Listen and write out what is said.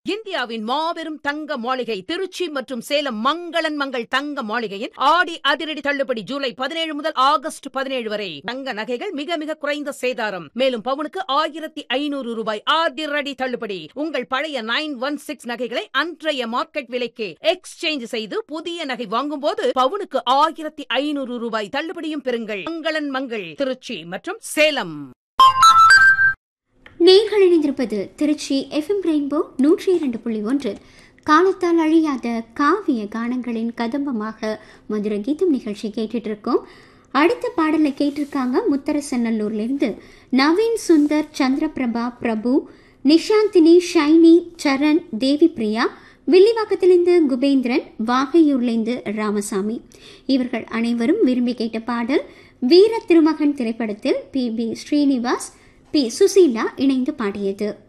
இந்தியாவின் மாபெரும் தங்க மாளிகை திருச்சி மற்றும் சேலம் மங்களன் மங்கள் தங்க மாளிகையின் ஆடி அதிரடி தள்ளுபடி ஜூலை பதினேழு முதல் ஆகஸ்ட் பதினேழு வரை தங்க நகைகள் மிக மிக குறைந்த சேதாரம் மேலும் பவுனுக்கு ஆயிரத்தி ஐநூறு ரூபாய் அதிரடி தள்ளுபடி உங்கள் பழைய நைன் ஒன் சிக்ஸ் நகைகளை அன்றைய மார்க்கெட் விலைக்கு எக்ஸ்சேஞ்ச் செய்து புதிய நகை வாங்கும்போது பவுனுக்கு ஆயிரத்தி ஐநூறு ரூபாய் தள்ளுபடியும் பெறுங்கள் மங்களன் மங்கள் திருச்சி மற்றும் சேலம் நேர்கள் இணைந்திருப்பது திருச்சி எஃப்எம் ரெயின்போ நூற்றி இரண்டு புள்ளி ஒன்று காலத்தால் அழியாத காவிய கானங்களின் கதம்பமாக மதுர கீதம் நிகழ்ச்சி கேட்டுட்டு இருக்கோம் அடுத்த பாடலை கேட்டிருக்காங்க முத்தரசநல்லூர்லேருந்து நவீன் சுந்தர் சந்திரபிரபா பிரபு நிஷாந்தினி ஷைனி சரண் தேவி பிரியா வில்லிவாக்கத்திலிருந்து குபேந்திரன் வாகையூர்லேருந்து ராமசாமி இவர்கள் அனைவரும் விரும்பி கேட்ட பாடல் வீர திருமகன் திரைப்படத்தில் P B Srinivas P Susheela இணைந்து பாடியது